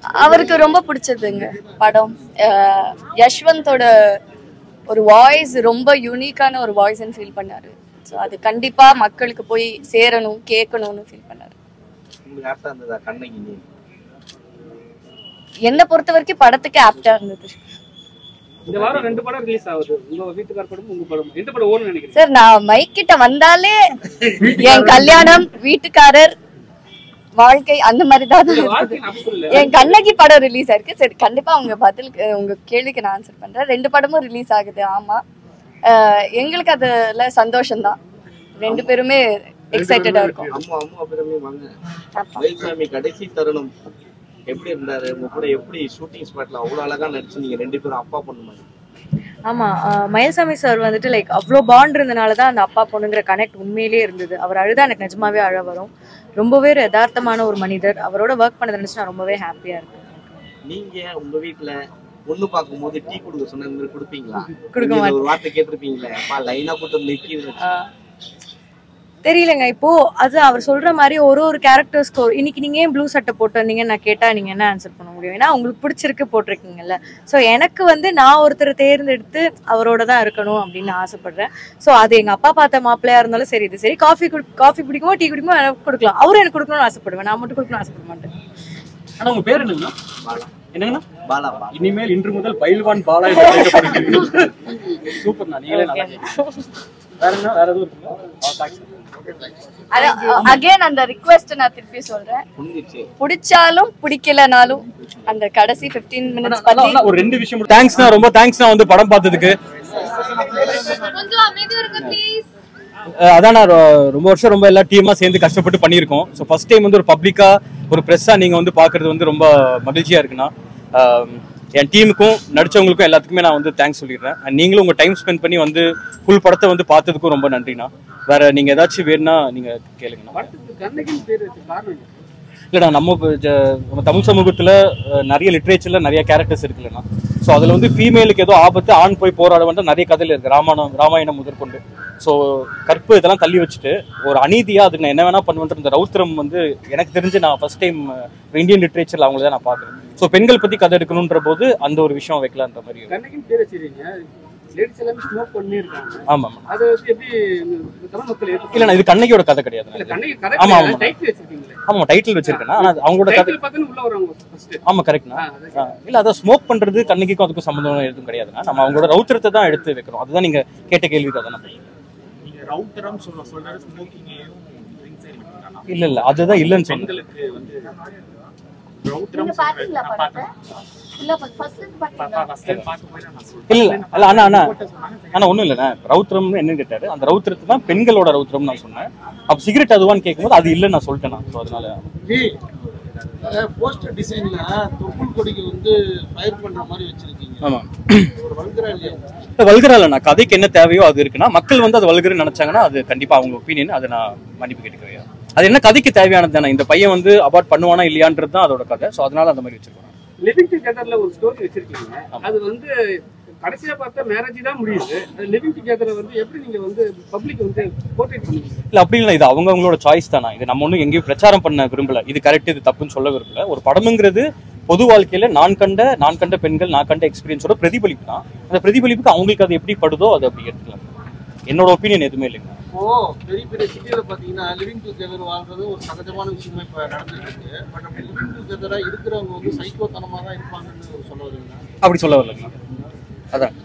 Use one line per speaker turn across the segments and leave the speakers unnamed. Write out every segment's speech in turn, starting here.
அவருக்கு ரொம்ப பிடிச்சதுங்க படம் அஹ் யஷ்வந்தோட ஒரு வாய்ஸ் ரொம்ப யூனிக்கான ஒரு வாய்ஸ்ன்னு ஃபீல் பண்ணாரு ஸோ அது கண்டிப்பா மக்களுக்கு போய் சேரணும் கேட்கணும்னு ஃபீல் பண்ணாரு
உங்களுக்கு ஆப்டா இருந்ததா கண்ணகி நீ
என்னை பொறுத்த வரைக்கும் படத்துக்கு ஆப்டா இருந்தது
இந்த வாரம் ரெண்டு படம் ரிலீஸ் ஆகுது உங்க வீட்டுக்கார படம் உங்க படம் எந்த படம் ஓடுன்னு நினைக்கிறீங்க
சார் நான் மைக் கிட்ட வந்தாலே என் கல்யாணம் வீட்டுக்காரர் வாழ்க்கை அந்த மாதிரி தான் இருக்குது.
வாழ்க்கை அப்படி சொல்லல
என் கண்ணகி படம் ரிலீஸ் ஆயிருக்கு சரி கண்டிப்பா உங்க பதிலுக்கு உங்க கேள்விக்கு நான் ஆன்சர் பண்றேன் ரெண்டு படமும் ரிலீஸ் ஆகுது ஆமா அஹ் எங்களுக்கு அதுல சந்தோஷம் தான் ரெண்டு பேருமே எக்ஸைட்டடா இருக்கும்
அம்மா அம்மா அபிரமி வாங்க வேல்சாமி கடைசி தருணம் எப்படி இருந்தாரு உங்க கூட எப்படி ஷூட்டிங் ஸ்பாட்ல அவ்வளவு அழகா நடிச்சு நீங்க ரெண்டு பேரும் அப்பா பொண்ணு மாதிரி
ஆமா ஆஹ் மயில்சாமி சார் வந்துட்டு லைக் அவ்வளோ பாண்ட் இருந்தனால தான் அந்த அப்பா பொண்ணுங்கிற கனெக்ட் உண்மையிலேயே இருந்தது அவர் அழுதா எனக்கு நிஜமாவே அழ வரும் ரொம்பவே யதார்த்தமான ஒரு மனிதர் அவரோட ஒர்க் பண்ணதை நினைச்சு நான் ரொம்பவே ஹாப்பியா இருக்கேன்
நீங்க உங்க வீட்ல பொண்ணு பார்க்கும்போது டீ கொடுக்க சொன்ன மாதிரி கொடுப்பீங்களா
கொடுக்க
நீங்க ஒரு வார்த்தை கேட்டிருப்பீங்களே அப்பா லைனா கூட்டம் நிக்கிது
தெரியலங்க இப்போ அது அவர் சொல்ற மாதிரி ஒரு ஒரு கேரக்டர்ஸ்க்கு இன்னைக்கு நீங்க ஏன் ப்ளூ சட்டை போட்டு வந்தீங்கன்னு நான் கேட்டா நீங்க என்ன ஆன்சர் பண்ண முடியும் ஏன்னா உங்களுக்கு பிடிச்சிருக்கு போட்டிருக்கீங்கல்ல ஸோ எனக்கு வந்து நான் ஒருத்தரை தேர்ந்தெடுத்து அவரோட தான் இருக்கணும் அப்படின்னு ஆசைப்படுறேன் ஸோ அது எங்க அப்பா பார்த்த மாப்பிள்ளையா இருந்தாலும் சரி இது சரி காஃபி காஃபி பிடிக்குமோ டீ குடிக்குமோ எனக்கு கொடுக்கலாம் அவரும் எனக்கு கொடுக்கணும்னு ஆசைப்படுவேன் நான் மட்டும் கொடுக்கணும்னு ஆசைப்பட மாட்டேன்
ஆனா உங்க பேர் என்னங்கண்ணா
பாலா
என்னங்கண்ணா
பாலா பாலா
இனிமேல் இன்று முதல் பயில்வான் பாலா என்று அழைக்கப்படுகிறீர்கள் சூப்பர்ண்ணா நீங்களே நல்லா வேற என்ன வேற எதுவும் இருக்குங்களா
அகைன் அந்த ரிக்வெஸ்ட் நான் திருப்பி சொல்றேன்
புரிஞ்சிச்சு
பிடிச்சாலும் பிடிக்கலனாலும் அந்த கடைசி 15 மினிட்ஸ்
அண்ணா,
பத்தி
அண்ணா, ஒரு ரெண்டு விஷயம் தேங்க்ஸ்ண்ணா ரொம்ப தேங்க்ஸ்ண்ணா வந்து படம் பார்த்ததுக்கு அஹ் அதான் நான் ரொ- ரொம்ப வருஷம் ரொம்ப எல்லா டீமா சேர்ந்து கஷ்டப்பட்டு பண்ணியிருக்கோம் ஸோ ஃபர்ஸ்ட் டைம் வந்து ஒரு பப்ளிக்கா ஒரு ப்ரெஸ்ஸா நீங்க வந்து பாக்குறது வந்து ரொம்ப மகிழ்ச்சியா இருக்குண்ணா அஹ் என் டீமுக்கும் நடிச்சவங்களுக்கும் எல்லாத்துக்குமே நான் வந்து தேங்க்ஸ் சொல்லிடுறேன் And நீங்களும் உங்க டைம் ஸ்பெண்ட் பண்ணி வந்து ஃபுல் படத்தை வந்து பார்த்ததுக்கும் ரொம்ப நன்றிண்ணா வேற நீங்க ஏதாச்சும் வேணும்னா நீங்க கேளுங்கண்ணா
படத்துக்கு கண்ணகின்னு பேர் வச்ச காரணம் என்ன?
இல்லைண்ணா நம்ம இப்ப ஜ- நம்ம தமிழ் சமூகத்துல அஹ், நிறைய லிட்ரேச்சர்ல நிறைய கேரக்டர்ஸ் இருக்குல்லண்ணா ஸோ அதுல வந்து ஃபீமேலுக்கு ஏதோ ஆபத்து ஆண் போய் போராட வேண்டாம் நிறைய கதையில இருக்கு ராமாயணம் ராமாயணம் முதற்கொண்டு ஸோ கற்பு இதெல்லாம் தள்ளி வச்சுட்டு ஒரு அநீதியா அதுக்கு நான் என்ன வேணா பண்ணுவேன் இந்த ரௌத்திரம் வந்து எனக்கு தெரிஞ்சு நான் ஃபர்ஸ்ட் டைம் இந்தியன் லிட்ரேச்சர்ல அவங்கள தான் நான் பார்க்குறேன் ஸோ பெண்கள் பத்தி கதை எடுக்கணுன்ற போது அந்த ஒரு விஷயம் வைக்கலான்ற மாதிரி இருக்கு.
கண்ணகின்னு பேர் வச்சிருக்கீங்க லேடிஸ் எல்லாமே ஸ்மோக் பண்ணி இருக்காங்க
ஆமாம்
அதை வந்து எப்படி இந்த தமிழ் மக்கள் ஏத்துப்பாங்க?
இல்லைண்ணா இது கண்ணகியோட கதை கிடையாது
இல்ல கண்ணகி
ஆமா, ஆமா.
கரெக்ட் டைட்டில் வச்சிருக்கீங்களே
ஆமா டைட்டில் வச்சிருக்கேன்னா ஆனா அது அவங்களோட கதை
டைட்டில் பார்த்தா உள்ள வருவாங்க ஃபர்ஸ்ட்
ஆமா கரெக்ட்ண்ணா ஆ, இல்ல அதான் ஸ்மோக் பண்றது கண்ணுக்கும் அதுக்கும் சம்மந்தம் எதுவும் கிடையாதுண்ணா நம்ம அவங்களோட ரௌத்திரத்தை தான் எடுத்து வைக்கிறோம் அதுதான் நீங்க கேட்ட கேள்விக்கு அதான்
நீங்க ரவுட்டரம் சொல்ல சொல்றாரு ஸ்மோக்கிங்கையும் ட்ரிங்க்ஸ்
இல்ல இல்ல அதுதான் இல்லைன்னு சொன்னேன்
பெண்களுக்கு வந்து ரவுட்டரம் சொல்றாரு ஃபர்ஸ்ட் டைம் பார்க்க போய் நான் சொல்றேன்
இல்ல இல்ல அல்ல அண்ணா அண்ணா அண்ணா ஒண்ணும் இல்லண்ணா ரௌத்திரம்னு என்னன்னு கேட்டாரு அந்த ரௌத்திரத்தை தான் பெண்களோட ரௌத்திரம் நான் சொன்னேன் அப்ப சிகரெட் அதுவான்னு கேட்கும்போது அது இல்லைன்னு நான் சொல்லிட்டேன் ஸோ அதனால
போஸ்டர் டிசைன்ல தொப்புள் கொடிக்கு வந்து ஃபயர் பண்ற மாதிரி வச்சிருக்கீங்க
ஆமா
ஒரு வல்கரா இல்லையா
வல்கரா இல்லைண்ணா கதைக்கு என்ன தேவையோ அது இருக்குன்னா மக்கள் வந்து அது வல்கருன்னு நினைச்சாங்கன்னா அது கண்டிப்பா அவங்க ஒப்பீனியன் அதை நான் மன்னிப்பு கேட்டுக்கிறேன் அது என்ன கதைக்கு தேவையானது தானே இந்த பையன் வந்து அபார்ட் பண்ணுவானா இல்லையான்றது தான் அதோட கதை ஸோ அதனால அந்த மாதிரி வச்சிருக்கோம்
லிவிங் டுகெதர்ல ஒரு ஸ்டோரி வச்சிருக்கீங்க அது வந்து கடைசியா பார்த்தா மேரேஜ் தான் முடியுது அது லிவிங் டுகெதரை வந்து எப்படி நீங்க வந்து பப்ளிக் வந்து போர்ட்ரேட் பண்ணுவீங்க
இல்ல அப்படி இல்லை இது அவங்கவங்களோட சாய்ஸ் தானா இது நம்ம ஒன்றும் எங்கேயும் பிரச்சாரம் பண்ண விரும்பல இது கரெக்ட் இது தப்புன்னு சொல்ல விரும்பல ஒரு படம்ங்கிறது பொது வாழ்க்கையில நான் கண்ட நான் கண்ட பெண்கள் நான் கண்ட எக்ஸ்பீரியன்ஸோட பிரதிபலிப்பு தான் அந்த பிரதிபலிப்புக்கு அவங்களுக்கு அது எப்படி படுதோ அதை அப்படி எடுத்துக்கலாம் என்னோட ஒப்பீனியன் எதுவுமே இல்லைங்க
இப்போ பெரிய பெரிய சிட்டியில பாத்தீங்கன்னா லிவிங் டுகெதர் வாழ்றது ஒரு சகஜமான விஷயமா இப்ப நடந்துட்டு இருக்கு பட் அப்படி லிவிங் டுகெதரா இருக்கிறவங்க வந்து சைக்கோத்தனமா தான் இருப்பாங்கன்னு சொல்ல வரீங்களா
அப்படி சொல்ல வரலங்க அதான்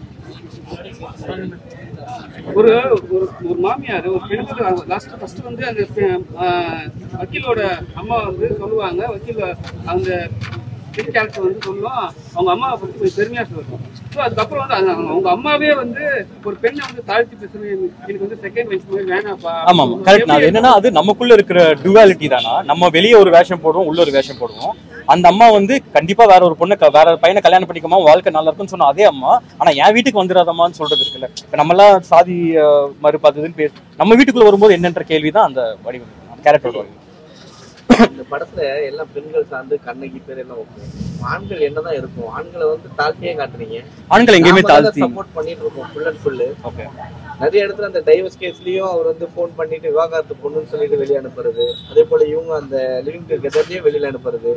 ஒரு ஒரு ஒரு மாமியார் ஒரு பெண்கள் லாஸ்ட் ஃபர்ஸ்ட் வந்து அந்த பெ- ஆஹ் வக்கீலோட அம்மா வந்து சொல்லுவாங்க வக்கீல் அந்த பெண் கேரக்டர் வந்து சொல்லும் அவங்க அம்மாவை பத்தி கொஞ்சம் பெருமையா சொல்லுவோம் ஸோ அதுக்கப்புறம் வந்து அந்த- அவங்க அம்மாவே வந்து ஒரு பெண்ணை வந்து தாழ்த்தி பேசுறது எனக்கு வந்து செகண்ட் வயசு மாதிரி வேணாப்பா
ஆமா ஆமா கரெக்ட் அது என்னன்னா அது நமக்குள்ள இருக்கிற டுவாலிட்டி தானா நம்ம வெளியே ஒரு வேஷம் போடுவோம் உள்ள ஒரு வேஷம் போடுவோம் அந்த அம்மா வந்து கண்டிப்பா வேற ஒரு பொண்ணை க- வேற ஒரு பையனை கல்யாணம் பண்ணிக்கமா வாழ்க்கை நல்லா இருக்கும்னு சொன்ன அதே அம்மா ஆனா என் வீட்டுக்கு வந்துடாதம்மான்னு சொல்றது இருக்குல்ல இப்ப நம்ம எல்லாம் சாதி அஹ், மறுப்பாததுன்னு பேர் நம்ம வீட்டுக்குள்ள வரும்போது என்னன்ற கேள்விதான் அந்த வடிவம் அந்த கேரக்டரோட வடிவம்
இந்த படத்துல எல்லாம் பெண்கள் சார்ந்து கண்ணகி பேர் எல்லாம் ஓகே ஆண்கள் என்னதான் இருக்கும் ஆண்களை வந்து தாழ்த்தியே காட்டுறீங்க
ஆண்கள் எங்கேயுமே தாழ்த்தி
சப்போர்ட் பண்ணிட்டு இருக்கோம் ஃபுல் அண்ட் ஃபுல்லு
ஓகே
நிறைய இடத்துல அந்த டைவர்ஸ் கேஸ்லயும் அவர் வந்து ஃபோன் பண்ணிட்டு விவாகரத்து பொண்ணுன்னு சொல்லிட்டு வெளியே அனுப்புறது அதே போல இவங்க அந்த லிவிங் டுகெதர்லயே வெளியில அனுப்புறது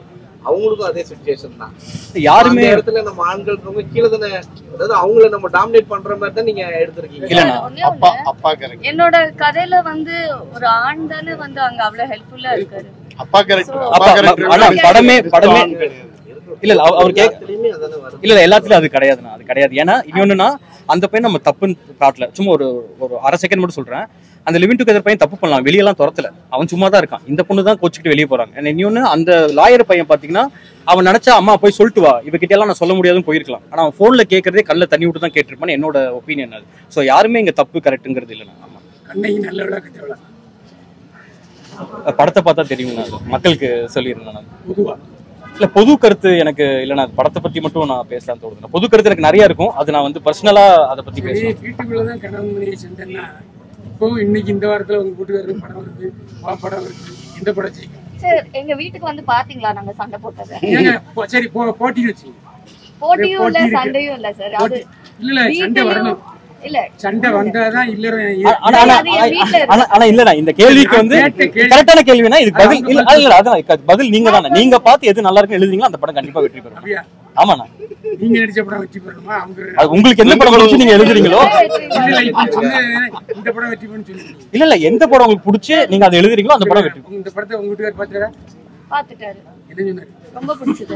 அவங்களுக்கும் அதே சுச்சுவேஷன் தான்
யாருமே
அந்த இடத்துல நம்ம ஆண்கள் ரொம்ப கீழே தானே அதாவது அவங்கள நம்ம டாமினேட் பண்ற மாதிரி தான் நீங்க எடுத்திருக்கீங்க
இல்லண்ணா
ஒண்ணே
அப்பா
ஒண்ணு,
அப்பா கரெக்ட்
என்னோட கதையில வந்து ஒரு ஆண் தானே வந்து அங்க அவ்வளவு ஹெல்ப்ஃபுல்லா இருக்காரு
அப்பா கரெக்ட்
So-
அப்பா
அப்பா
கரெக்ட்
ஆனா படமே படமே
கிடையாது.
இல்ல இல்ல அவர் அவர் கேக்
எல்லாத்துலயுமே அதானே வருது
இல்ல இல்ல எல்லாத்துலயும் அது கிடையாதுண்ணா அது கிடையாது ஏன்னா இன்னொன்னுனா அந்த பையன் நம்ம தப்புன்னு காட்டல சும்மா ஒரு ஒரு அரை செகண்ட் மட்டும் சொல்றேன் அந்த லிவிங் டுகெதர் பையன் தப்பு பண்ணலாம் வெளியெல்லாம் துரத்தல அவன் சும்மா தான் இருக்கான் இந்த பொண்ணு தான் கோச்சிக்கிட்டு வெளியே போறாங்க And இன்னொன்னு அந்த லாயர் பையன் பாத்தீங்கன்னா அவன் நினைச்சா அம்மா போய் சொல்லிட்டு வா இவகிட்ட எல்லாம் நான் சொல்ல முடியாதுன்னு போயிருக்கலாம் ஆனா அவன் போன்ல கேட்கறதே கல்ல தண்ணி விட்டு தான் கேட்டிருப்பான்னு என்னோட ஒப்பீனியன் அது சோ யாருமே இங்க தப்பு கரெக்ட்டுங்கிறது இல்லைண்ணா ஆமா
கண்ணகி நல்லவளா கெட்டவளா
படத்தை பார்த்தா தெரியுங்கண்ணா அது மக்களுக்கு சொல்லிடுறேன் நான்
பொதுவா
இல்ல பொது கருத்து எனக்கு இல்லைண்ணா அது படத்தை பத்தி மட்டும் நான் பேசலாம்னு தோணுது பொது கருத்து எனக்கு நிறைய இருக்கும் அது நான் வந்து பர்சனலா அதை பத்தி
சரி
பேசுவேன்
வீட்டுக்குள்ளதான் கணவன் மனைவி சண்டைன்னா இப்பவும் இன்னைக்கு இந்த வாரத்துல உங்க வீட்டுக்காரருக்கு படம் வருது வா படம் வருது எந்த படம் ஜெயிக்கும்
சரி எங்க வீட்டுக்கு வந்து பாத்தீங்களா நாங்க சண்டை போட்டதை
ஏங்க போ- சரி போ போட்டின்னு வச்சுக்கோங்க
போட்டியும் இல்ல
போட்டி இருக்கு.
சண்டையும் இல்ல சார் அது
போட்டி இல்ல இல்ல சண்டை
வீட்லயும்
வரணும்
இல்ல
சண்டை வந்தாதான் இல்லறம்
ஆனா ஆனா
அது என் வீட்ல இருக்கு.
ஆனா ஆனா இல்லண்ணா இந்த கேள்விக்கு வந்து
கேட்ட கேள்வி.
கரெக்டான கேள்வினா இதுக்கு பதில்
அவங்க
இல்ல இல்ல அதான் இதுக்கு பதில் நீங்க தானே நீங்க பார்த்து எது நல்லா இருக்குன்னு எழுதுறீங்களோ அந்த படம் கண்டிப்பா வெற்றி பெறும்
அப்படியா
ஆமாண்ணா
நீங்க நடிச்ச படம் வெற்றி பெறணுமா அவங்க
அது உங்களுக்கு எந்த படம் பிடிச்சி நீங்க எழுதுறீங்களோ
இல்ல இல்ல இப்ப சொன்ன இந்த படம் வெற்றி பெறும் சொல்லி
இல்ல இல்ல எந்த படம் உங்களுக்கு பிடிச்சி நீங்க அதை எழுதுறீங்களோ அந்த படம் வெற்றி பெறும்.
இந்த படத்தை உங்க வீட்டுக்கார பாத்துறா
பாத்துட்டாரு
என்ன சொன்னாரு
ரொம்ப பிடிச்சது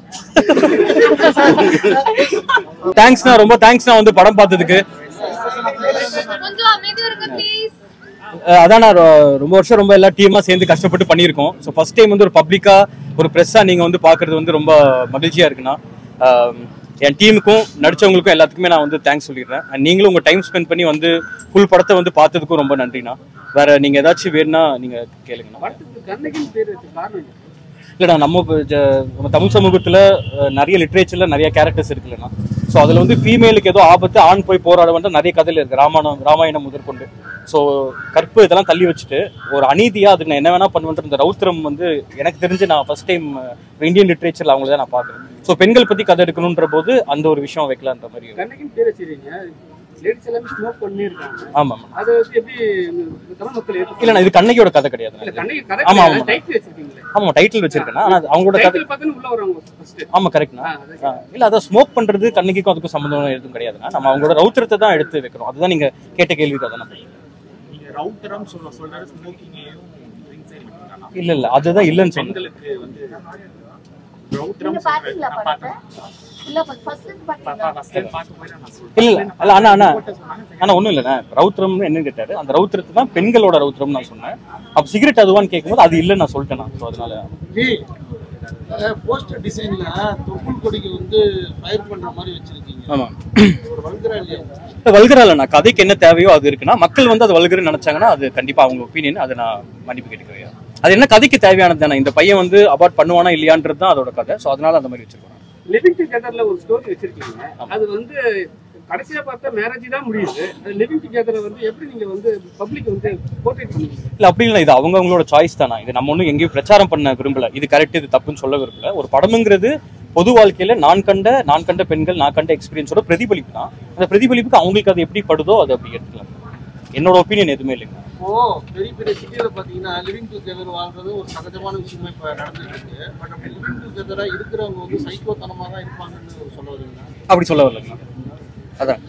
தேங்க்ஸ்ண்ணா ரொம்ப தேங்க்ஸ்ண்ணா வந்து படம் பார்த்ததுக்கு
கொஞ்சம் அமைதியா இருங்க ப்ளீஸ்
அஹ் அதான் நான் ரொ- ரொம்ப வருஷம் ரொம்ப எல்லா டீமா சேர்ந்து கஷ்டப்பட்டு பண்ணியிருக்கோம் ஸோ ஃபர்ஸ்ட் டைம் வந்து ஒரு பப்ளிக்கா ஒரு ப்ரெஸ்ஸா நீங்க வந்து பாக்குறது வந்து ரொம்ப மகிழ்ச்சியா இருக்குண்ணா அஹ் என் டீமுக்கும் நடிச்சவங்களுக்கும் எல்லாத்துக்குமே நான் வந்து தேங்க்ஸ் சொல்லிடுறேன் And நீங்களும் உங்க டைம் ஸ்பெண்ட் பண்ணி வந்து ஃபுல் படத்தை வந்து பார்த்ததுக்கும் ரொம்ப நன்றிண்ணா வேற நீங்க ஏதாச்சும் வேணும்னா நீங்க கேளுங்கண்ணா
படத்துக்கு கண்ணகின்னு பேர் வச்சு காரணம் என்ன?
இல்லைண்ணா நம்ம இப்ப ஜ- நம்ம தமிழ் சமூகத்துல அஹ், நிறைய லிட்ரேச்சர்ல நிறைய கேரக்டர்ஸ் இருக்குல்லண்ணா ஸோ அதுல வந்து ஃபீமேலுக்கு ஏதோ ஆபத்து ஆண் போய் போராட வந்து நிறைய கதையில இருக்கு ராமாயணம் ராமாயணம் முதற்கொண்டு ஸோ கற்பு இதெல்லாம் தள்ளி வச்சுட்டு ஒரு அநீதியா அதுக்கு நான் என்ன வேணா பண்ணுவேன் இந்த ரௌத்திரம் வந்து எனக்கு தெரிஞ்சு நான் ஃபர்ஸ்ட் டைம் இந்தியன் லிட்ரேச்சர்ல அவங்கள தான் நான் பார்க்குறேன் ஸோ பெண்கள் பத்தி கதை எடுக்கணுன்ற போது அந்த ஒரு விஷயம் வைக்கலான்ற மாதிரி இருக்கு.
கண்ணகின்னு பேர் வச்சிருக்கீங்க லேடிஸ் எல்லாமே ஸ்மோக் பண்ணி இருக்காங்க
ஆமாம்
அதை வந்து எப்படி இந்த தமிழ் மக்கள் ஏத்துப்பாங்க?
இல்லைண்ணா இது கண்ணகியோட கதை கிடையாது
இல்ல கண்ணகி
ஆமா, ஆமா.
கரெக்ட் டைட்டில் வச்சிருக்கீங்களே
ஆமா டைட்டில் வச்சிருக்கேன் ஆனா அது அவங்களோட கதை
டைட்டில் பார்த்தா உள்ள வருவாங்க ஃபர்ஸ்ட்
ஆமா கரெக்ட்ண்ணா ஆ, இல்ல அதான் ஸ்மோக் பண்றது கண்ணுக்கும் அதுக்கும் சம்மந்தம் எதுவும் கிடையாதுண்ணா நம்ம அவங்களோட ரௌத்திரத்தை தான் எடுத்து வைக்கிறோம் அதுதான் நீங்க கேட்ட கேள்விக்கு அதான்
நீங்க ரவுட்டரம் சொல்ல சொல்றாரு ஸ்மோக்கிங்கையும்
இல்ல இல்ல அதுதான் இல்லைன்னு சொன்னேன்
பெண்களுக்கு வந்து
நீங்க
ரவுட்டரம்
பாத்தீங்களா படத்தை இல்ல ஃபர்ஸ்ட் பாத்தீங்களா
பார்க்க போய் நான் சொல்றேன்
இல்ல இல்ல இல்ல அண்ணா அண்ணா அண்ணா ஒண்ணும் இல்லண்ணா ரௌத்திரம்னு என்னன்னு கேட்டாரு அந்த ரௌத்திரத்தை தான் பெண்களோட ரௌத்திரம் நான் சொன்னேன் அப்ப சிகரெட் அதுவான்னு கேட்கும்போது அது இல்லைன்னு நான் சொல்லிட்டேன் ஸோ அதனால
போஸ்டர் டிசைன்ல தொப்புள் கொடிக்கு வந்து ஃபயர் பண்ற மாதிரி வச்சிருக்கீங்க
ஆமா
ஒரு வல்கரா இல்லையா
வல்கரா இல்லைண்ணா கதைக்கு என்ன தேவையோ அது இருக்குன்னா மக்கள் வந்து அது வல்கருன்னு நினைச்சாங்கன்னா அது கண்டிப்பா அவங்க ஒப்பீனியன் அதை நான் மன்னிப்பு கேட்டுக்கிறேன் அது என்ன கதைக்கு தேவையானது தானே இந்த பையன் வந்து அபார்ட் பண்ணுவானா இல்லையான்றது தான் அதோட கதை ஸோ அதனால அந்த மாதிரி வச்சிருக்கோம்
லிவிங் டுகெதர்ல ஒரு ஸ்டோரி வச்சிருக்கீங்க அது வந்து கடைசியா பார்த்தா மேரேஜ் தான் முடியுது லிவிங் டுகெதரை வந்து எப்படி நீங்க வந்து பப்ளிக் வந்து போர்ட்ரேட் பண்ணுவீங்க
இல்ல அப்படி இல்லை இது அவங்க அவங்களோட சாய்ஸ் தானா இது நம்ம ஒன்றும் எங்கேயும் பிரச்சாரம் பண்ண விரும்பல இது கரெக்ட் இது தப்புன்னு சொல்ல விரும்பல ஒரு படம்ங்கிறது பொது வாழ்க்கையில நான் கண்ட நான் கண்ட பெண்கள் நான் கண்ட எக்ஸ்பீரியன்ஸோட பிரதிபலிப்பு தான் அந்த பிரதிபலிப்புக்கு அவங்களுக்கு அது எப்படி படுதோ அதை அப்படி எடுத்துக்கலாம் என்னோட ஒப்பீனியன் எதுவுமே இல்லைங்க
இப்போ பெரிய பெரிய சிட்டியில பாத்தீங்கன்னா லிவிங் டுகெதர் வாழ்றது ஒரு சகஜமான விஷயமா இப்ப நடந்துட்டு இருக்கு பட் அப்படி லிவிங் டுகெதரா இருக்கிறவங்க வந்து சைக்கோத்தனமா தான் இருப்பாங்கன்னு சொல்ல வரீங்களா
அப்படி சொல்ல வரலங்க அதான்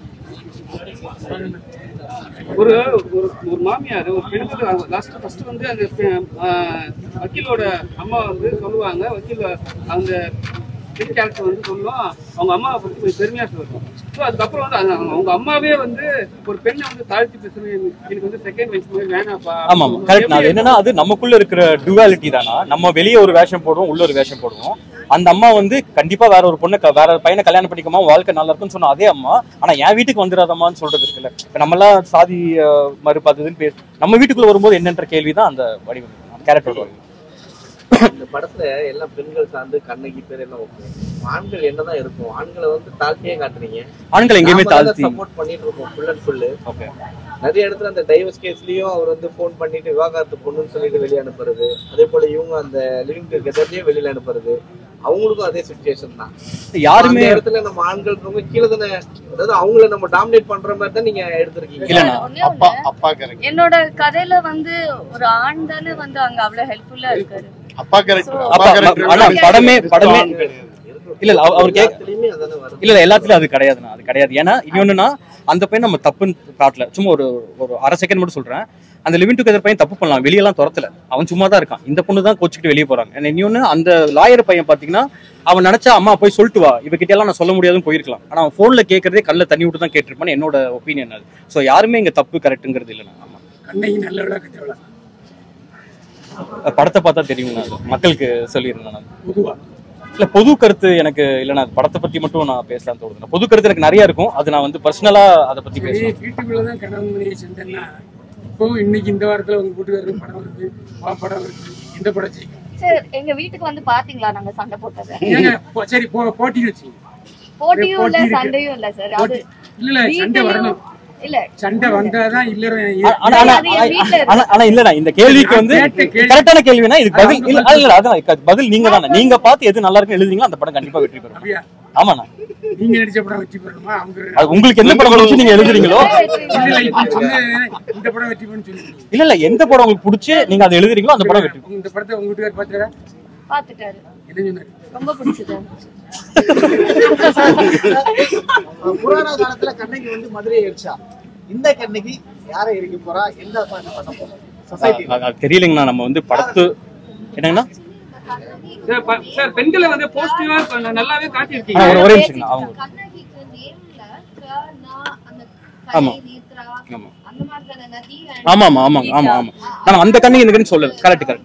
ஒரு ஒரு ஒரு மாமியார் ஒரு பெண்கள் லாஸ்ட் ஃபர்ஸ்ட் வந்து அந்த பெ- ஆஹ் வக்கீலோட அம்மா வந்து சொல்லுவாங்க வக்கீல் அந்த பெண் கேரக்டர் வந்து சொல்லும் அவங்க அம்மாவை பத்தி கொஞ்சம் பெருமையா சொல்லுவோம் ஸோ அதுக்கப்புறம் வந்து அது அவங்க அம்மாவே வந்து ஒரு பெண்ணை வந்து தாழ்த்தி பேசுறது எனக்கு வந்து செகண்ட் வயசு மாதிரி வேணாப்பா
ஆமா ஆமா கரெக்ட் அது என்னன்னா அது நமக்குள்ள இருக்கிற டுவாலிட்டி தானா நம்ம வெளியே ஒரு வேஷம் போடுவோம் உள்ள ஒரு வேஷம் போடுவோம் அந்த அம்மா வந்து கண்டிப்பா வேற ஒரு பொண்ணை க- வேற ஒரு பையனை கல்யாணம் பண்ணிக்கமா வாழ்க்கை நல்லா இருக்கும்னு சொன்ன அதே அம்மா ஆனா என் வீட்டுக்கு வந்துடாதம்மான்னு சொல்றது இருக்குல்ல இப்ப நம்ம எல்லாம் சாதி அஹ், மறுபாத்ததுன்னு பேர் நம்ம வீட்டுக்குள்ள வரும்போது என்னன்ற கேள்விதான் அந்த வடிவம் கேரக்டரோட வடிவம்
இந்த படத்துல எல்லாம் பெண்கள் சார்ந்து கண்ணகி பேர் எல்லாம் ஓகே ஆண்கள் என்னதான் இருக்கும் ஆண்களை வந்து தாழ்த்தியே காட்டுறீங்க
ஆண்கள் எங்கேயுமே தாழ்த்தி
சப்போர்ட் பண்ணிட்டு இருக்கோம் ஃபுல் அண்ட் ஃபுல்லு
ஓகே
நிறைய இடத்துல அந்த டைவர்ஸ் கேஸ்லயும் அவர் வந்து ஃபோன் பண்ணிட்டு விவாகரத்து பொண்ணுன்னு சொல்லிட்டு வெளியே அனுப்புறது அதே போல இவங்க அந்த லிவிங் டுகெதர்லயே வெளியில அனுப்புறது அவங்களுக்கும் அதே சுச்சுவேஷன் தான்
யாருமே
அந்த இடத்துல நம்ம ஆண்கள் ரொம்ப கீழே தானே அதாவது அவங்கள நம்ம டாமினேட் பண்ற மாதிரி தான் நீங்க எடுத்திருக்கீங்க
இல்லண்ணா
ஒண்ணே
அப்பா
ஒண்ணு
அப்பா கரெக்ட்
என்னோட கதையில வந்து ஒரு ஆண் தானே வந்து அங்க அவ்வளவு ஹெல்ப்ஃபுல்லா இருக்காரு
அப்பா கேரக்டர்
So-
அப்பா
அப்பா,
கேரக்டர்
ஆனா படமே படமே இல்ல இல்ல அவ- அவர் கேக்
எல்லாத்துலயுமே அதானே வருது
இல்ல இல்ல எல்லாத்துலயும் அது கிடையாதுண்ணா அது கிடையாது ஏன்னா இன்னொன்னுனா அந்த பையன் நம்ம தப்புன்னு காட்டல சும்மா ஒரு ஒரு அரை செகண்ட் மட்டும் சொல்றேன் அந்த லிவிங் டுகெதர் பையன் தப்பு பண்ணலாம் வெளியெல்லாம் துரத்தல அவன் சும்மா தான் இருக்கான் இந்த பொண்ணு தான் கோச்சிக்கிட்டு வெளியே போறாங்க And இன்னொன்னு அந்த லாயர் பையன் பாத்தீங்கன்னா அவன் நினைச்சா அம்மா போய் சொல்லிட்டு வா இவகிட்ட எல்லாம் நான் சொல்ல முடியாதுன்னு போயிருக்கலாம் ஆனா அவன் போன்ல கேட்கறதே கல்ல தண்ணி விட்டு தான் கேட்டிருப்பான்னு என்னோட ஒப்பீனியன் அது சோ யாருமே இங்க தப்பு கரெக்ட்டுங்கிறது இல்லைண்ணா ஆமா
கண்ணகி நல்லவளா கெட்டவளா
படத்தை பார்த்தா தெரியுங்கண்ணா அது மக்களுக்கு சொல்லியிருந்தேன் நான்
பொதுவா
இல்ல பொது கருத்து எனக்கு இல்லைண்ணா அது படத்தை பத்தி மட்டும் நான் பேசலாம் தோணுது பொது கருத்து எனக்கு நிறைய இருக்கும் அது நான் வந்து பர்சனலா அதை பத்தி
சரி
பேசுவேன்
வீட்டுக்குள்ளதான் கணவன் மனைவி சண்டைன்னா இப்போ இன்னைக்கு இந்த வாரத்துல உங்க வீட்டுக்காரருக்கு படம் வருது வா படம் வருது இந்த படம் ஜெயிக்கும்
சார் எங்க வீட்டுக்கு வந்து பாத்தீங்களா நாங்க சண்டை போட்டதை
ஏங்க போ- சரி போ போட்டின்னு வச்சுங்க
போட்டியும் இல்ல
போட்டி இருக்கு.
சண்டையும் இல்ல சார் அது
போட்டி இல்ல இல்ல சண்டை
வீட்லயும்
வரணும்
இல்ல
சண்டை வந்தாதான் இல்ல
ஆனா ஆனா
அது என் வீட்ல இருக்கு.
ஆனா ஆனா இல்லண்ணா இந்த கேள்விக்கு வந்து
கேட்ட கேள்வி.
கரெக்டான கேள்வினா இதுக்கு பதில்
அவங்க
இல்ல இல்ல அதான் இதுக்கு பதில் நீங்க தானே நீங்க பார்த்து எது நல்லா இருக்குன்னு எழுதுறீங்களோ அந்த படம் கண்டிப்பா வெற்றி பெறும்
அப்படியா
ஆமாண்ணா
நீங்க நடிச்ச படம் வெற்றி பெறணுமா அவங்க
அது உங்களுக்கு எந்த படம் பிடிச்சி நீங்க எழுதுறீங்களோ
இல்ல இல்ல இப்ப சொன்ன இந்த படம் வெற்றி பெறும் சொல்லிருக்கீங்க
இல்ல இல்ல எந்த படம் உங்களுக்கு பிடிச்சி நீங்க அதை எழுதுறீங்களோ அந்த படம் வெற்றி பெறும்.
இந்த படத்தை உங்க வீட்டுக்காரர் பாத்துறா
பாத்துட்டாரு
என்ன சொன்னாரு
ரொம்ப பிடிச்சது
புராண காலத்துல கண்ணகி வந்து மதுரையை எரிச்சா இந்த கண்ணகி யாரை எரிக்க போறா எந்த பண்ண பண்ண போறா சொசைட்டி
அது- அது தெரியலைங்கண்ணா நம்ம வந்து படத்து என்னங்கண்ணா
சார், ப- சார் பெண்களை வந்து பாசிட்டிவா நல்லாவே
ஆ,
காட்டியிருக்கீங்க
ஒரு ஒரே நிமிஷம் அவங்க
கண்ணகிக்கு நேம்ல க, நா, அந்த
ஆமா.
கலை, நேத்ரா,
ஆமா
அந்த மாதிரி தானே நதி and
ஆமா ஆமா ஆமாங்க ஆமா ஆமா நான் அந்த கண்ணுக்கு இந்த கண்ணு சொல்லல கரெக்ட் கரெக்ட்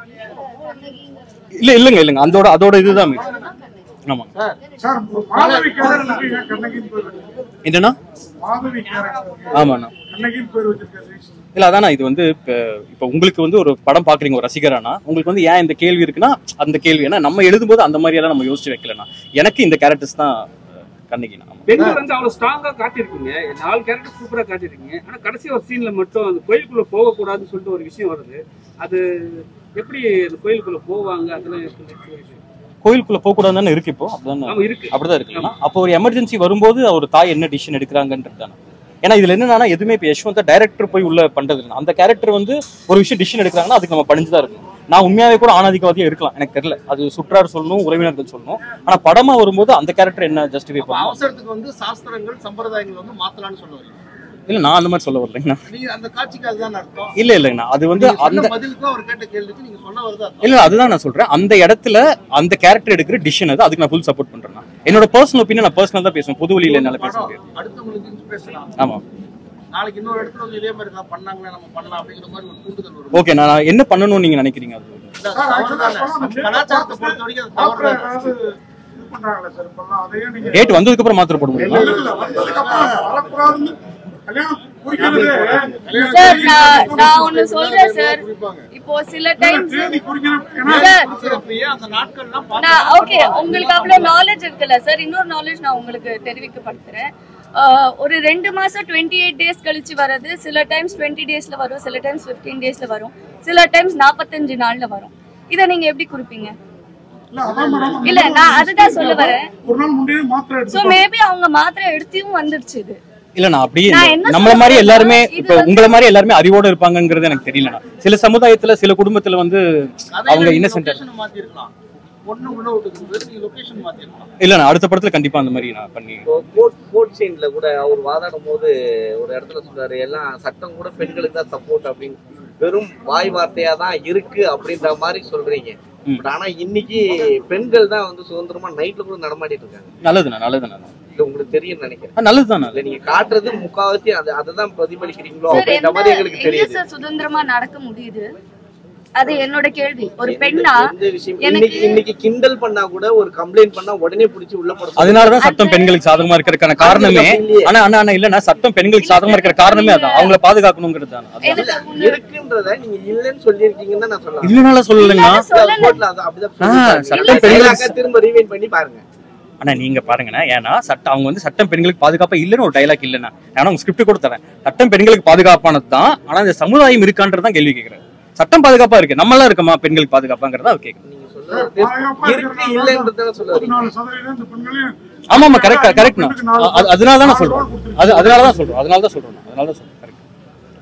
இல்ல இல்லங்க இல்லங்க அதோட அதோட இதுதான் மீன். ஆமா
சார் மாதவி கேரக்டருக்கு கண்ணகின்னு பேர் வச்சிருக்காரு.
என்னன்னா
மாதவி கேரக்டருக்கு
ஆமாண்ணா
கண்ணகின்னு பேர் வச்சிருக்காரு
இல்ல அதானா இது வந்து இப்ப இப்ப உங்களுக்கு வந்து ஒரு படம் பாக்குறீங்க ஒரு ரசிகரானா உங்களுக்கு வந்து ஏன் இந்த கேள்வி இருக்குன்னா அந்த கேள்வி ஏன்னா நம்ம எழுதும்போது அந்த மாதிரி எல்லாம் நம்ம யோசிச்சு வைக்கலனா எனக்கு இந்த கேரக்டர்ஸ் தான் அஹ், கண்ணகி ஆமா
பெண்கள் வந்து அவ்வளவு ஸ்ட்ராங்கா காட்டியிருக்கீங்க நாலு கேரக்டர் சூப்பரா காட்டியிருக்கீங்க ஆனா கடைசி ஒரு சீன்ல மட்டும் அந்த கோயிலுக்குள்ள போக கூடாதுன்னு சொல்லிட்டு ஒரு விஷயம் வருது அது எப்படி அந்த கோயிலுக்குள்ள போவாங்க அதெல்லாம் எப்படி
கோயிலுக்குள்ள போக கூடாதுன்னு இருக்கு இப்போ அப்படிதான்
ஆமா இருக்கு
அப்படிதான் இருக்குல்ல அப்போ ஒரு எமர்ஜென்சி வரும்போது அவர் தாய் என்ன டிசிஷன் எடுக்கிறாங்கன்றது தானே ஏன்னா இதுல என்னன்னா எதுவுமே இப்போ யஷ்வந்தா டைரக்டர் போய் உள்ள பண்றது இல்லை அந்த கேரக்டர் வந்து ஒரு விஷயம் டிசிஷன் எடுக்கிறாங்கன்னா அதுக்கு நம்ம பணிஞ்சுதான் இருக்கணும் நான் உண்மையாவே கூட ஆணாதிக்கவாதியா இருக்கலாம் எனக்கு தெரியல அது சுற்றார் சொல்லணும் உறவினர்கள் சொல்லணும் ஆனா படமா வரும்போது அந்த கேரக்டர் என்ன ஜஸ்டிஃபை
அப்ப
பண்ணணும்
அவசரத்துக்கு வந்து சாஸ்திரங்கள் சம்பிரதாயங்கள் வந்து மாத்தலாம்னு சொல்ல வரீங்க
இல்ல நான் அந்த மாதிரி சொல்ல வரலைங்கண்ணா
நீங்க அந்த காட்சிக்கு அதுதான் அர்த்தம்
இல்ல இல்லைங்கண்ணா அது வந்து
நீங்க சொன்ன
அந்த
பதிலுக்கும் அவர் கேட்ட கேள்விக்கு நீங்க சொன்ன வருது அர்த்தம்
இல்ல அதுதான் நான் சொல்றேன் அந்த இடத்துல அந்த கேரக்டர் எடுக்கிற டிசிஷன் அது அதுக்கு நான் ஃபுல் சப்போர்ட் பண்றேன் நான். என்னோட பர்சனல் ஒப்பீனியன் நான் பர்சனல் தான் பேசுவேன் பொது வழியில என்னால பேச முடியாது
அடுத்தவங்களுக்கு இன்ஸ்பிரேஷன்
ஆமா
நாளைக்கு இன்னொரு இடத்துல வந்து இதே மாதிரி தான் பண்ணாங்களே நம்ம பண்ணலாம் அப்படிங்கிற மாதிரி ஒரு தூண்டுதல் வரும்
ஓகே நான் நான் என்ன பண்ணணும்னு நீங்க நினைக்கிறீங்க அது
இல்ல, அது தவறுதானே. நம்ம கலாச்சாரத்தை பொறுத்த வரைக்கும் அது தவறு
மாப்பிள்ளை ஏதாவது இது பண்றாங்களா சார் இப்பெல்லாம் அதையே நீங்க
டேட் வந்ததுக்கு அப்புறம் மாத்திர போட முடியுமா
இல்ல, இல்ல, வந்ததுக்கு அப்புறம் வரக்கூடாதுன்னு கல்யாணம் குறிக்கிறது
சார் நான் நான் ஒண்ணு சொல்றேன் சார் இப்போ சில டைம்ஸ்
தேதி குறிக்கணும் ஏன்னா
சார்
சிறப்பையே அந்த நாட்கள்லாம் பார்த்து
நான் ஓகே உங்களுக்கு அவ்வளவு நாலேஜ் இருக்குல்ல சார் இன்னொரு நாலேஜ் நான் உங்களுக்கு தெரிவிக்கப்படுத்துறேன் ஆஹ் ஒரு ரெண்டு மாசம் டுவெண்ட்டி எயிட் டேஸ் கழிச்சு வர்றது சில டைம்ஸ் டுவெண்ட்டி டேஸ்ல வரும் சில டைம்ஸ் ஃபிஃப்டீன் டேஸ்ல வரும் சில டைம்ஸ் நாற்பத்தஞ்சு நாள்ல வரும் இதை நீங்க எப்படி குறிப்பீங்க
இல்ல அதான் மேடம்
இல்ல நான் அதுதான் சொல்ல வரேன்
ஒரு நாள் முன்னே மாத்திரை
சோ
எடுத்து
மேபி அவங்க மாத்திரை எடுத்தியும் வந்துருச்சு இது
இல்ல நான் அப்படியே
நான்
இல்ல.
என்ன
நம்மள
சொல்ல
மாதிரி
வரேன்னா,
எல்லாருமே
இது
இப்ப
வந்து-
உங்களை மாதிரி எல்லாருமே அறிவோட இருப்பாங்கங்கிறது எனக்கு தெரியலண்ணா சில சமுதாயத்துல சில குடும்பத்துல வந்து அவங்க இன்னசென்ட்
லொகேஷன் மாத்தி இருக்கலாம் பொண்ணு உள்ள விட்டுக்கு நீங்க லொகேஷன் மாத்தி இருக்கலாம்
இல்ல நான் அடுத்த படத்துல கண்டிப்பா அந்த மாதிரி நான் பண்ணி
இப்போ கோர்ட் கோர்ட் சீன்ல கூட அவர் வாதாடும் போது ஒரு இடத்துல சொல்றாரு எல்லாம் சட்டம் கூட பெண்களுக்கு தான் சப்போர்ட் அப்படின்னு வெறும் வாய் வார்த்தையா தான் இருக்கு அப்படின்ற மாதிரி சொல்றீங்க
ம்.
பட் ஆனா இன்னைக்கு பெண்கள் தான் வந்து சுதந்திரமா நைட்ல கூட நடமாடிட்டு இருக்காங்க
நல்லதுண்ணா நல்லதுண்ணா
இது உங்களுக்கு தெரியும் நினைக்கிறேன்
ஆ, நல்லதுதாண்ணா
இல்ல நீங்க காட்டுறது முக்காவாசி அது அதை தான் பிரதிபலிக்கிறீங்களோ
சார்
அப்படின்ற
எந்த
மாதிரி எங்களுக்கு
எங்க
தெரியுது
சார் சுதந்திரமா நடக்க முடியுது அது என்னோட கேள்வி ஒரு பெண்ணா
எந்த விஷயம்
எனக்கு-
இன்னைக்கு இன்னைக்கு கிண்டல் பண்ணா கூட ஒரு கம்ப்ளைண்ட் பண்ணா உடனே புடிச்சு உள்ள போட சொல்றாங்க.
அதனாலதான் சட்டம் பெண்களுக்கு சாதகமா இருக்கிறதுக்கான காரணமே ஆனா ஆனா ஆனா இல்லண்ணா சட்டம் பெண்களுக்கு சாதகமா இருக்கிற காரணமே அதான் அவங்கள பாதுகாக்கணுங்கிறது தான் அதான்.
எனக்கு ஒண்ணு-
இருக்குன்றத நீங்க இல்லைன்னு சொல்லியிருக்கீங்கன்னு தான் நான் சொல்லலாம்
இல்லனால சொல்லலைங்கண்ணா
சொல்லல.
கோர்ட்ல அது அப்படிதான்
ஆ,
சொல்லிருக்காங்க.
சட்டம்
இல்ல,
பெண்களுக்கு-
dialogue-அ திரும்ப ரீவைண்ட் பண்ணி பாருங்க
ஆனா நீங்க பாருங்கண்ணா ஏன்னா சட்டம் அவங்க வந்து சட்டம் பெண்களுக்கு பாதுகாப்பா இல்லைன்னு ஒரு டைலாக் இல்லைண்ணா ஏன்னா உங்க ஸ்கிரிப்ட் கூட தரேன் சட்டம் பெண்களுக்கு பாதுகாப்பானது தான் ஆனா இந்த சமுதாயம் இருக்கான்றதான் கேள்வி கேட்கிறேன் சட்டம் பாதுகாப்பா இருக்கு நம்ம எல்லாம் இருக்கமா பெண்களுக்கு பாதுகாப்பாங்கிறதா அவர் கேட்குறேன்
நீங்க சொல்றது இருக்கு இல்லைன்றத சொல்ல வரீங்க.
பதினாலு சதவீதம் இந்த பெண்களையும்
ஆமா ஆமா கரெக்ட் கரெக்ட்ண்ணா
பெண்ணுக்கு நாலு
அதனால தான் நான்
ஆறு
சொல்றேன்
ரூபா
அது அதனால தான் சொல்றேன் அதனால தான் சொல்றேன் அதனால தான் சொல்றேன் கரெக்ட்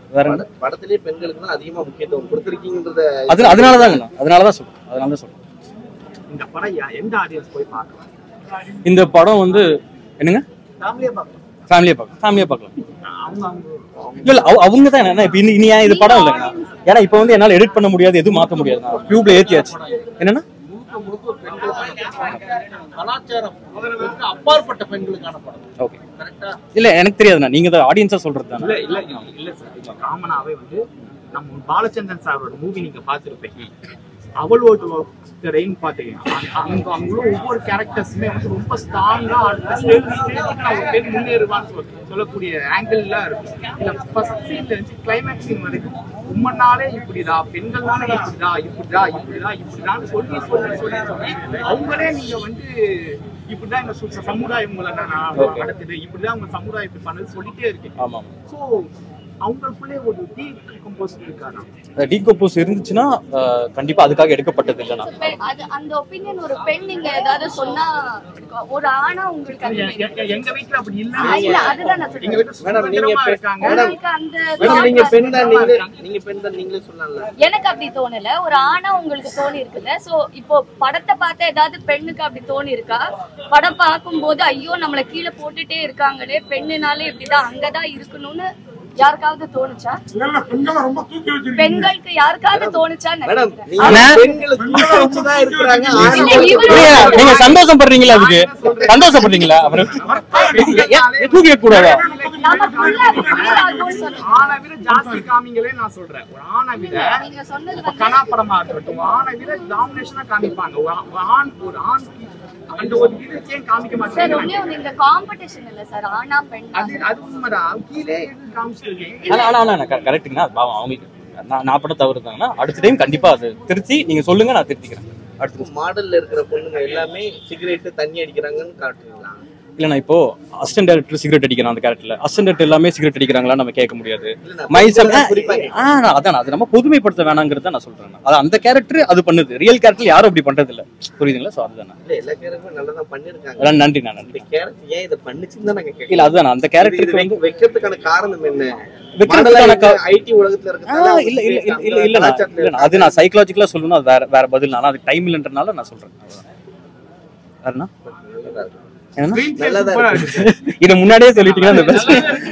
வேற என்ன?
பட- படத்திலேயே பெண்களுக்கு தான் அதிகமா முக்கியத்துவம் கொடுத்துருக்கீங்கன்றத
அது அதனால தாங்கண்ணா அதனால தான் சொல்றேன் அதனால தான் சொல்றேன்
இந்த படம் யா- எந்த ஆடியன்ஸ் போய் பார்க்கலாம்
இந்த படம் வந்து என்னங்க
ஃபேமிலியா பார்க்கலாம்
ஃபேமிலியா பார்க்கலாம் ஃபேமிலியா பார்க்கலாம்
அவங்க அவங்க
இல்ல இல்ல அவ- அவங்க தான் என்ன இப்ப இனி- இனி ஏன் இது படம் இல்லைங்கண்ணா ஏன்னா இப்ப வந்து என்னால எடிட் பண்ண முடியாது எதுவும் மாத்த முடியாது டியூப்ல ஏத்தியாச்சு என்னன்னா
முழுக்க முழுக்க ஒரு பெண்களுக்கான படம். கலாச்சாரம் முதல்வருக்கு அப்பாற்பட்ட பெண்களுக்கான படம்
ஓகே
கரெக்டா
இல்ல எனக்கு தெரியாதுண்ணா நீங்க தான் ஆடியன்ஸா சொல்றது தானே
இல்ல இல்ல இல்ல சார் இப்ப காமனாவே வந்து நம்ம பாலச்சந்திரன் சாரோட மூவி நீங்க பார்த்திருப்பீங்க அவளோட ரெயின் பாத்தீங்கன்னா அவங்க அவங்களும் ஒவ்வொரு கேரக்டர்ஸுமே வந்து ரொம்ப ஸ்ட்ராங்கா ஒரு பெண் முன்னேறுவான்னு சொல் சொல்லக்கூடிய ஆங்கிள்லாம் இருக்கும் இல்ல ஃபர்ஸ்ட் சீன்ல இருந்து கிளைமேக்ஸ் சீன் வரைக்கும் உம்மனாலே இப்படிடா பெண்கள்னாலே இப்படிடா இப்படிடா இப்படிடா இப்படிடான்னு சொல்லி சொல்லி சொல்லி சொல்லி அவங்களே நீங்க வந்து இப்படிதான் இந்த சு- சமுதாயம் உங்களை நான்
Okay.
நடத்துது இப்படிதான் உங்க சமுதாயம் இப்படி பண்ணது சொல்லிட்டே இருக்கேன்
ஆமா
ஸோ அவங்களுக்குள்ளே ஒரு டீ கம்போஸ் இருக்காரா
டீகம்போஸ் இருந்துச்சுன்னா அஹ், கண்டிப்பா அதுக்காக எடுக்கப்பட்டது இல்லைண்ணா
பெ- அது அந்த ஒப்பீனியன் ஒரு பெண் நீங்க ஏதாவது சொன்னா ஒரு ஆணா உங்களுக்கு அந்த
எ- எ- எங்க வீட்ல அப்படி
ஆ, இல்ல
இல்ல
அதுதான் நான்
எங்க
சொல்றேன்
வீட்ல
மேடம் நீங்க
சுதந்திரமா
பெ-
இருக்காங்க
மேடம்
உங்களுக்கு அந்த
மேடம் நீங்க
thought
பெண் தான்
process
நீங்களே நீங்க பெண் தான் நீங்களே சொல்லலாம்ல
எனக்கு அப்படி தோணல ஒரு ஆணா உங்களுக்கு தோணி இருக்குல்ல சோ இப்போ படத்தை பார்த்த ஏதாவது பெண்ணுக்கு அப்படி தோணி இருக்கா படம் பார்க்கும்போது ஐயோ நம்மள கீழே போட்டுட்டே இருக்காங்களே பெண்ணுனாலே இப்படிதான் அங்கதான் இருக்கணும்னு யாருக்காவது தோணுச்சா பெண்களுக்கு யாருக்காவது தோணுச்சான்னு
மேடம்
நினைக்கிறேன்.
நீங்க
அண்ணா.
பெண்களை தூக்கி வச்சுதான் இருக்கிறாங்க
இல்ல,
ஆண்கள்
இவரு-
இல்லையா, நீங்க சந்தோஷப்படுறீங்களா அதுக்கு சந்தோஷப்படுறீங்களா அப்புறம் ஏன் தூக்கி வைக்க கூடாதா
நாம full ஆ clear ஆகும்னு சொல்றேன்.
ஆணை விட ஜாஸ்தி காமிங்களே நான் சொல்றேன் ஒரு ஆணை விட
நீங்க சொன்னது
இப்ப
வந்து
கனா படமா இருக்கட்டும் ஆணை விட டாமினேஷனா காமிப்பாங்க ஒரு ஆ- ஒரு ஆண் ஒரு ஆண் அந்த ஒரு இதுக்கே காமிக்க
சார்
மாட்டாங்க
ஒண்ணே ஒண்ணு இந்த காம்படிஷன் இல்ல சார் ஆனா பெண்ணா
அது அது உண்மைதான் கீழே இருந்து காமிச்சிருக்கேன்
ஆனா ஆனா ஆனா கரெக்டுங்கண்ணா அது பாவம் அவங்களுக்கு நான் நான் படம் தவறு இருந்தாங்கன்னா அடுத்த டைம் கண்டிப்பா அது திருத்தி நீங்க சொல்லுங்க நான் திருத்திக்கிறேன் அடுத்து
மாடல்ல இருக்கிற பொண்ணுங்க எல்லாமே சிகரெட் தண்ணி அடிக்கிறாங்கன்னு காட்டுறீங்களா
இல்லைண்ணா இப்போ அசிஸ்டன்ட் டேரக்டர் சிகரெட் அடிக்கிறான் அந்த கேரக்டர்ல அசிஸ்டன்ட் டேரக்டர் எல்லாமே சிகரெட் அடிக்கிறாங்களா நம்ம கேட்க முடியாது
இல்ல,
மைசம்
நான் குறிப்பா
ஆ நான் அதான் அது நம்ம பொதுமைப்படுத்த வேணாங்கிறத நான் சொல்றேன் அது அந்த கேரக்டர் அது பண்ணுது ரியல் கேரக்டர் யாரும் அப்படி பண்றது இல்ல புரியுதுங்களா சோ அதுதான்
இல்ல எல்லா கேரக்டரும் நல்லா தான் பண்ணிருக்காங்க
அதான் நன்றி நான் நன்றி
இந்த கேரக்டர் ஏன் இதை பண்ணுச்சுன்னு தான் நாங்க
இல்ல
கேட்கலாம்
அதுதான் அந்த கேரக்டருக்கு வந்து
வைக்கிறதுக்கான காரணம் என்ன
வைக்கிறதுக்கான கா-
ஐடி உலகத்துல
ஆ,
இருக்கிறதால
இல்ல இல்ல இல்ல இல்ல இல்ல நான் இல்ல நான் அது நான் சைக்காலஜிக்கலா சொல்லணும் அது வேற வேற பதில் நான் அது டைம் இல்லைன்றனால நான் சொல்றேன் வேறண்ணா என்னண்ணா
நல்லதா இருக்கு
இதை முன்னாடியே சொல்லிட்டீங்கன்னா அந்த best.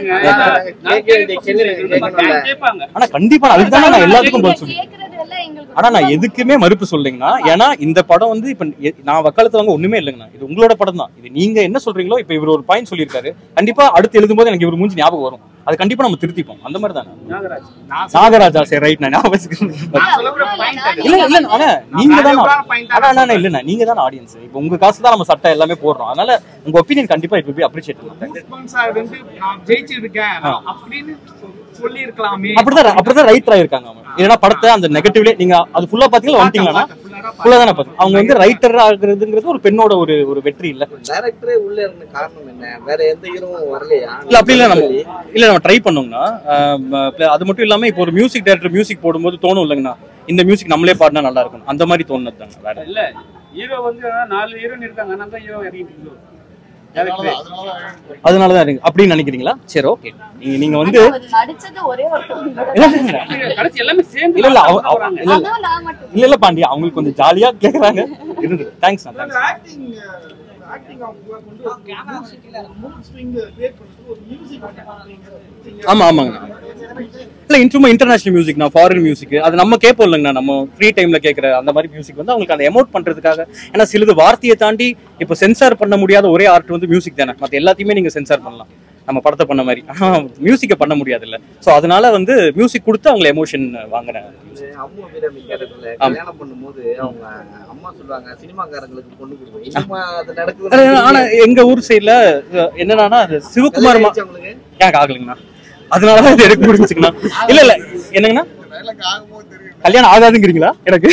கேட்க வேண்டிய கேள்வி எனக்கு கேட்கணும்ல
கேட்பாங்க
ஆனா கண்டிப்பா அதுக்கு தானே நான் எல்லாத்துக்கும் பதில் சொல்றேன்
கேக்குறது எல்லாம் எங்களுக்கு
ஆனா நான் எதுக்குமே மறுப்பு சொல்றீங்கன்னா ஏன்னா இந்த படம் வந்து இப்ப எ- நான் வக்காலத்து வாங்க ஒண்ணுமே இல்லைங்கண்ணா இது உங்களோட படம் தான் இது நீங்க என்ன சொல்றீங்களோ இப்ப இவர் ஒரு பாயிண்ட் சொல்லியிருக்காரு கண்டிப்பா அடுத்து எழுதும்போது எனக்கு இவர் மூஞ்சி ஞாபகம் வரும் அது கண்டிப்பா நம்ம திருத்திப்போம் அந்த மாதிரி தானே
நாகராஜ்
நாகராஜா சரி ரைட் நான் ஞாபகம் வச்சுக்கிறேன்.
நான் சொல்லக்கூடிய point அது.
இல்ல இல்ல அண்ணா நீங்க தானே
valuable-ஆன point ஆ
அண்ணா அண்ணா இல்லண்ணா நீங்க தானே ஆடியன்ஸ் இப்போ உங்க காசு தான் நம்ம சட்டை எல்லாமே போடுறோம் அதனால உங்க ஒப்பீனியன் கண்டிப்பா இப்போ போய் அப்ரிஷியேட் பண்ணுங்க
Goosebumps ஆ வந்து நான் ஜெயிச்சிருக்கேன் நான் அப்படின்னு சொல்லி இருக்கலாமே
அப்படிதான் அப்படிதான் ரைட்டர் ஆயிருக்காங்க அவங்க இல்லைன்னா படத்தை அந்த நெகட்டிவ்லே நீங்க அது ஃபுல்லா பாத்தீங்களா வந்துட்டீங்களா ஃபுல்லா தானே பாத்து அவங்க வந்து ரைட்டர் ஆகுறதுங்கிறது ஒரு பெண்ணோட ஒரு ஒரு வெற்றி இல்ல
டைரக்டரே உள்ள இருந்த காரணம் என்ன வேற எந்த ஹீரோவும் வரலையா
இல்ல அப்படி இல்ல நம்ம இல்ல நம்ம ட்ரை பண்ணோம்னா ஆம், play- அது மட்டும் இல்லாம இப்போ ஒரு மியூசிக் டைரக்டர் மியூசிக் போடும்போது தோணும் இல்லைங்கண்ணா இந்த மியூசிக் நம்மளே பாடினா நல்லா இருக்கும் அந்த மாதிரி தோணுது தாங்க வேற
இல்ல ஹீரோ வந்து நாலு ஹீரோயின் இருக்காங்க நான் தான் ஹீரோ இறங்கிட்டு
அதனாலதான் அதனாலதான்
அதனாலதான் இருக்கு அப்படின்னு நினைக்கிறீங்களா சரி ஓகே நீங்க நீங்க வந்து
அவர் நடிச்சது ஒரே ஒருத்தவங்க
இல்ல இல்ல, இல்ல.
கடைசி எல்லாமே சேர்ந்து
இல்ல இல்ல அவ-
தான்
அவ-
வராங்க.
இல்ல இல்ல
அதுவும் நான் மட்டும்
இல்ல இல்ல பாண்டி அவங்களுக்கு கொஞ்சம் ஜாலியா கேக்குறாங்க இருந்து தேங்க்ஸ் தேங்க்ஸ்
ஆக்டிங் ஆக்டிங் அவங்க வந்து மூட் ஸ்விங் கிரியேட் பண்றது ஒரு மியூசிக்
ஆமா ஆமாங்கண்ணா இல்ல இன்ட்ரூமா இன்டர்நேஷனல் மியூசிக் நான் ஃபாரின் மியூசிக் அது நம்ம கேட்போம் இல்லைங்கண்ணா நம்ம ஃப்ரீ டைம்ல கேட்குற அந்த மாதிரி மியூசிக் வந்து அவங்களுக்கு அந்த எமோட் பண்றதுக்காக ஏன்னா சிலது வார்த்தையை தாண்டி இப்போ சென்சார் பண்ண முடியாத ஒரே ஆர்ட் வந்து மியூசிக் தானே மற்ற எல்லாத்தையுமே நீங்க சென்சார் பண்ணலாம் நம்ம படத்தை பண்ண மாதிரி மியூசிக்கை பண்ண முடியாது இல்ல ஸோ அதனால வந்து மியூசிக் கொடுத்து அவங்கள எமோஷன் வாங்குறேன்
அம்மா வீரமி கேரக்டர்ல கல்யாணம் பண்ணும்போது அவங்க அம்மா சொல்லுவாங்க சினிமாக்காரங்களுக்கு பொண்ணு கொடுக்கும் இன்னுமா அது நடக்குது
ஆனா எங்க ஊர் சைடுல என்னன்னா அது சிவகுமார் மா-
அவங்களுக்கு
எனக்கு ஆகலைங்கண்ணா அதனாலதான் இது எனக்கு புரிஞ்சுச்சுங்கண்ணா இல்ல இல்ல என்னங்கண்ணா
வேலைக்கு ஆகும்போது தெரியும்
கல்யாணம் ஆகாதுங்கிறீங்களா எனக்கு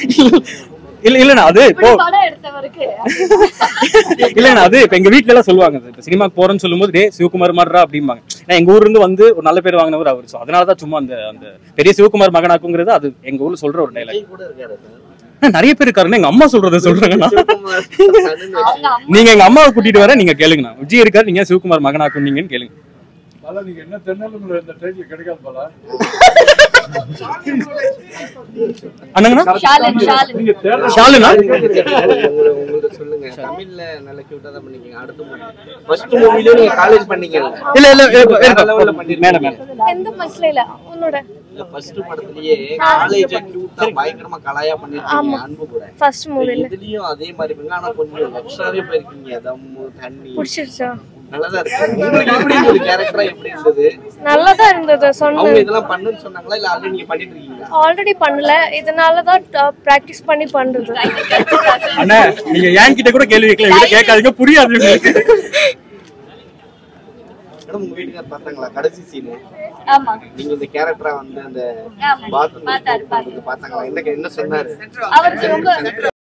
இல்ல இல்லண்ணா அது இப்போ
இப்படி படம் எடுத்தவருக்கு
இல்லண்ணா அது இப்ப எங்க வீட்ல எல்லாம் சொல்லுவாங்க இப்ப சினிமாக்கு போறேன்னு சொல்லும்போது டே சிவகுமார் மாதிரிடா அப்படிம்பாங்க ஏன்னா எங்க ஊர்ல இருந்து வந்து ஒரு நல்ல பேர் வாங்கினவர் அவர் So அதனாலதான் சும்மா அந்த அந்த பெரிய சிவகுமார் மகனாக்குங்கிறது அது எங்க ஊர்ல சொல்ற ஒரு டைலாக்
விஜய் கூட இருக்காரு சார்
நிறைய பேர் இருக்காருன்னு எங்க அம்மா சொல்றதை சொல்றாங்கண்ணா
சிவகுமார் சன்னு
அவங்க அம்மா
நீங்க எங்க அம்மாவை கூட்டிட்டு வர நீங்க கேளுங்கண்ணா விஜய் இருக்காரு நீங்க சிவகுமார் மகனாக்குனீங்கன்னு கேளுங்க
அதான் நீங்க என்ன தென்னலுங்குள்ள இந்த டைட்டில் கிடைக்காது போல
அண்ணங்கண்ணா
ஷாலன் ஷாலன்
நீங்க தேட
ஷாலுனா
உங்களை உங்கள்ட்ட சொல்லுங்க தமிழ்ல நல்ல கியூட்டா தான் பண்ணீங்க அடுத்த மூவி ஃபர்ஸ்ட் மூவில நீங்க காலேஜ் பண்ணீங்கல்ல
இல்ல இல்ல
வேற level ல பண்ணிருக்கீங்க.
மேடம் மேடம்
எந்த மனசுல இல்ல உன்னோட
இல்ல ஃபர்ஸ்ட் படத்துலயே காலேஜ் கியூட்டா பயங்கரமா கலாயா பண்ணிருக்கீங்க அன்பு கூட
ஃபர்ஸ்ட் மூவில
இதுலயும் அதே மாதிரி பண்ணுங்க ஆனா கொஞ்சம் எக்ஸ்ட்ராவே போயிருக்கீங்க தம்மு தண்ணி
பிடிச்சிருச்சா
நல்லதா இருக்கு உங்களுக்கு எப்படி இருந்தது கேரக்டரா எப்படி இருந்தது
நல்லா தான் இருந்தது சொன்ன
அவங்க இதெல்லாம் பண்ணுன்னு சொன்னாங்களா இல்ல ஆல்ரெடி நீங்க பண்ணிட்டு இருக்கீங்களா
ஆல்ரெடி பண்ணல இதனால தான் ப்ராக்டிஸ் பண்ணி பண்றது
அண்ணா நீங்க என்கிட்ட கூட கேள்வி கேட்கல இவங்க கேட்காதீங்க புரியாது உங்களுக்கு
மேடம் உங்க வீட்டுக்காரர் பார்த்தாங்களா கடைசி சீனு
ஆமா
நீங்க இந்த கேரக்டரா வந்து அந்த
ஆமா.
பாத்ரூம்
பார்த்தாரு, பார்த்தாரு.
பார்த்தாங்களா என்ன என்ன சொன்னாரு
அவருக்கு ரொம்ப